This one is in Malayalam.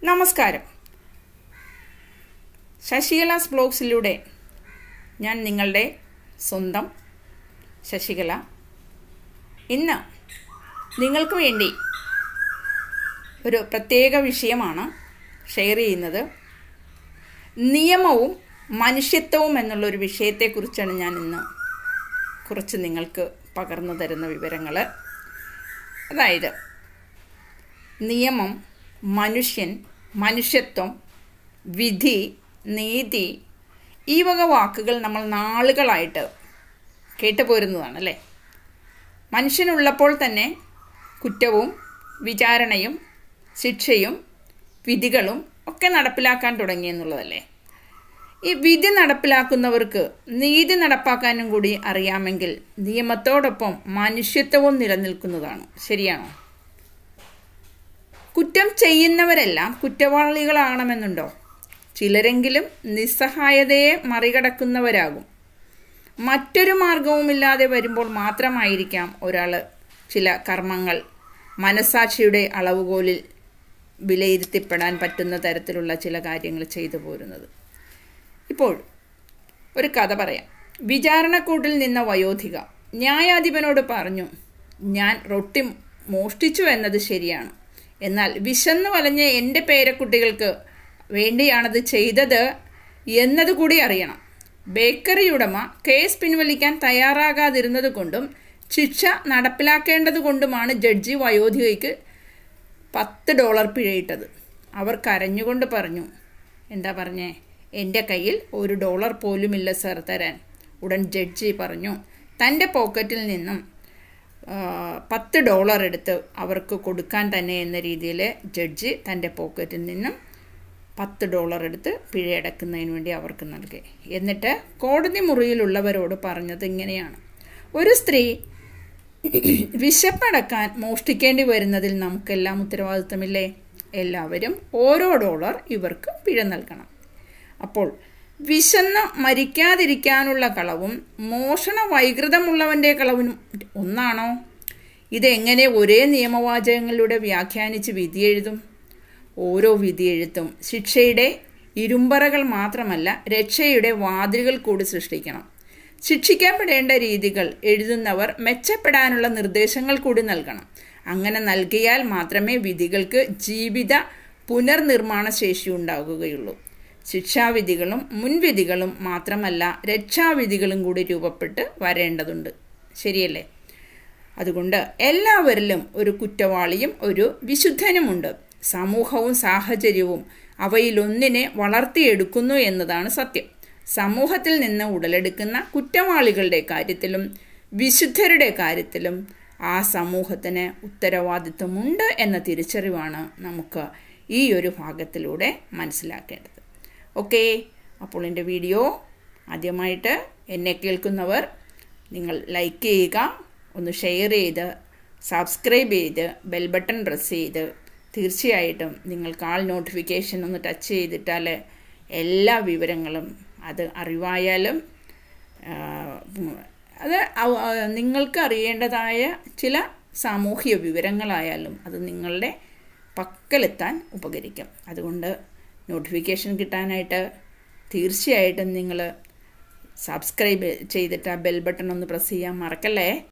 നമസ്കാരം ശശികലാസ് ബ്ലോഗ്സിലൂടെ ഞാൻ നിങ്ങളുടെ സ്വന്തം ശശികല ഇന്ന് നിങ്ങൾക്ക് വേണ്ടി ഒരു പ്രത്യേക വിഷയമാണ് ഷെയർ ചെയ്യുന്നത് നിയമവും മനുഷ്യത്വവും എന്നുള്ളൊരു വിഷയത്തെക്കുറിച്ചാണ് ഞാൻ ഇന്ന് കുറച്ച് നിങ്ങൾക്ക് പകർന്നു തരുന്ന വിവരങ്ങൾ അതായത് നിയമം മനുഷ്യൻ മനുഷ്യത്വം വിധി നീതി ഈ വക വാക്കുകൾ നമ്മൾ നാളുകളായിട്ട് കേട്ടുപോരുന്നതാണ് അല്ലേ മനുഷ്യനുള്ളപ്പോൾ തന്നെ കുറ്റവും വിചാരണയും ശിക്ഷയും വിധികളും ഒക്കെ നടപ്പിലാക്കാൻ തുടങ്ങി എന്നുള്ളതല്ലേ ഈ വിധി നടപ്പിലാക്കുന്നവർക്ക് നീതി നടപ്പാക്കാനും കൂടി അറിയാമെങ്കിൽ നിയമത്തോടൊപ്പം മനുഷ്യത്വവും നിലനിൽക്കുന്നതാണ് ശരിയാണോ കുറ്റം ചെയ്യുന്നവരെല്ലാം കുറ്റവാളികളാകണമെന്നുണ്ടോ ചിലരെങ്കിലും നിസ്സഹായതയെ മറികടക്കുന്നവരാകും മറ്റൊരു മാർഗവുമില്ലാതെ വരുമ്പോൾ മാത്രമായിരിക്കാം ഒരാൾ ചില കർമ്മങ്ങൾ മനസാക്ഷിയുടെ അളവുകോലിൽ വിലയിരുത്തിപ്പെടാൻ പറ്റുന്ന തരത്തിലുള്ള ചില കാര്യങ്ങൾ ചെയ്തു പോരുന്നത് ഇപ്പോൾ ഒരു കഥ പറയാം വിചാരണക്കൂട്ടിൽ നിന്ന വയോധിക ന്യായാധിപനോട് പറഞ്ഞു ഞാൻ റൊട്ടി മോഷ്ടിച്ചു എന്നത് ശരിയാണ് എന്നാൽ വിശന്നു വലഞ്ഞ എൻ്റെ പേരക്കുട്ടികൾക്ക് വേണ്ടിയാണത് ചെയ്തത് എന്നതുകൂടി അറിയണം ബേക്കറി ഉടമ കേസ് പിൻവലിക്കാൻ തയ്യാറാകാതിരുന്നത് കൊണ്ടും ശിക്ഷ നടപ്പിലാക്കേണ്ടത് കൊണ്ടുമാണ് ജഡ്ജി വയോധികയ്ക്ക് പത്ത് ഡോളർ പിഴയിട്ടത് അവർ കരഞ്ഞുകൊണ്ട് പറഞ്ഞു എന്താ പറഞ്ഞേ എൻ്റെ കയ്യിൽ ഒരു ഡോളർ പോലുമില്ല സർ തരാൻ ഉടൻ ജഡ്ജി പറഞ്ഞു തൻ്റെ പോക്കറ്റിൽ നിന്നും പത്ത് ഡോളർ എടുത്ത് അവർക്ക് കൊടുക്കാൻ തന്നെ എന്ന രീതിയിൽ ജഡ്ജി തൻ്റെ പോക്കറ്റിൽ നിന്നും പത്ത് ഡോളർ എടുത്ത് പിഴയടക്കുന്നതിന് വേണ്ടി അവർക്ക് നൽകി എന്നിട്ട് കോടതി മുറിയിലുള്ളവരോട് പറഞ്ഞത് ഇങ്ങനെയാണ് ഒരു സ്ത്രീ വിശപ്പടക്കാൻ മോഷ്ടിക്കേണ്ടി വരുന്നതിൽ നമുക്കെല്ലാം ഉത്തരവാദിത്തമില്ലേ എല്ലാവരും ഓരോ ഡോളർ ഇവർക്ക് പിഴ നൽകണം അപ്പോൾ വിശന്ന് മരിക്കാതിരിക്കാനുള്ള കളവും മോഷണ വൈകൃതമുള്ളവൻ്റെ കളവും ഒന്നാണോ ഇതെങ്ങനെ ഒരേ നിയമവാചകങ്ങളിലൂടെ വ്യാഖ്യാനിച്ച് വിധിയെഴുതും ഓരോ വിധിയെഴുത്തും ശിക്ഷയുടെ ഇരുമ്പറകൾ മാത്രമല്ല രക്ഷയുടെ വാതിലുകൾ കൂടി സൃഷ്ടിക്കണം ശിക്ഷിക്കപ്പെടേണ്ട രീതികൾ എഴുതുന്നവർ മെച്ചപ്പെടാനുള്ള നിർദ്ദേശങ്ങൾ കൂടി നൽകണം അങ്ങനെ നൽകിയാൽ മാത്രമേ വിധികൾക്ക് ജീവിത പുനർനിർമ്മാണ ശേഷി ഉണ്ടാകുകയുള്ളൂ ശിക്ഷാവിധികളും മുൻവിധികളും മാത്രമല്ല രക്ഷാവിധികളും കൂടി രൂപപ്പെട്ട് വരേണ്ടതുണ്ട് ശരിയല്ലേ അതുകൊണ്ട് എല്ലാവരിലും ഒരു കുറ്റവാളിയും ഒരു വിശുദ്ധനുമുണ്ട് സമൂഹവും സാഹചര്യവും അവയിലൊന്നിനെ വളർത്തിയെടുക്കുന്നു എന്നതാണ് സത്യം സമൂഹത്തിൽ നിന്ന് ഉടലെടുക്കുന്ന കുറ്റവാളികളുടെ കാര്യത്തിലും വിശുദ്ധരുടെ കാര്യത്തിലും ആ സമൂഹത്തിന് ഉത്തരവാദിത്വമുണ്ട് എന്ന തിരിച്ചറിവാണ് നമുക്ക് ഈ ഒരു ഭാഗത്തിലൂടെ മനസ്സിലാക്കേണ്ടത് ഓക്കെ അപ്പോൾ എൻ്റെ വീഡിയോ ആദ്യമായിട്ട് എന്നെ കേൾക്കുന്നവർ നിങ്ങൾ ലൈക്ക് ചെയ്യുക ഒന്ന് ഷെയർ ചെയ്ത് സബ്സ്ക്രൈബ് ചെയ്ത് ബെൽ ബട്ടൺ പ്രസ് ചെയ്ത് തീർച്ചയായിട്ടും നിങ്ങൾക്ക് ആൾ നോട്ടിഫിക്കേഷൻ ഒന്ന് ടച്ച് ചെയ്തിട്ടാൽ എല്ലാ വിവരങ്ങളും അത് അറിവായാലും അത് നിങ്ങൾക്ക് അറിയേണ്ടതായ ചില സാമൂഹ്യ വിവരങ്ങളായാലും അത് നിങ്ങളുടെ പക്കലെത്താൻ ഉപകരിക്കും അതുകൊണ്ട് നോട്ടിഫിക്കേഷൻ കിട്ടാനായിട്ട് തീർച്ചയായിട്ടും നിങ്ങൾ സബ്സ്ക്രൈബ് ചെയ്തിട്ട് ആ ബെൽ ബട്ടൺ ഒന്ന് പ്രസ് ചെയ്യാൻ മറക്കല്ലേ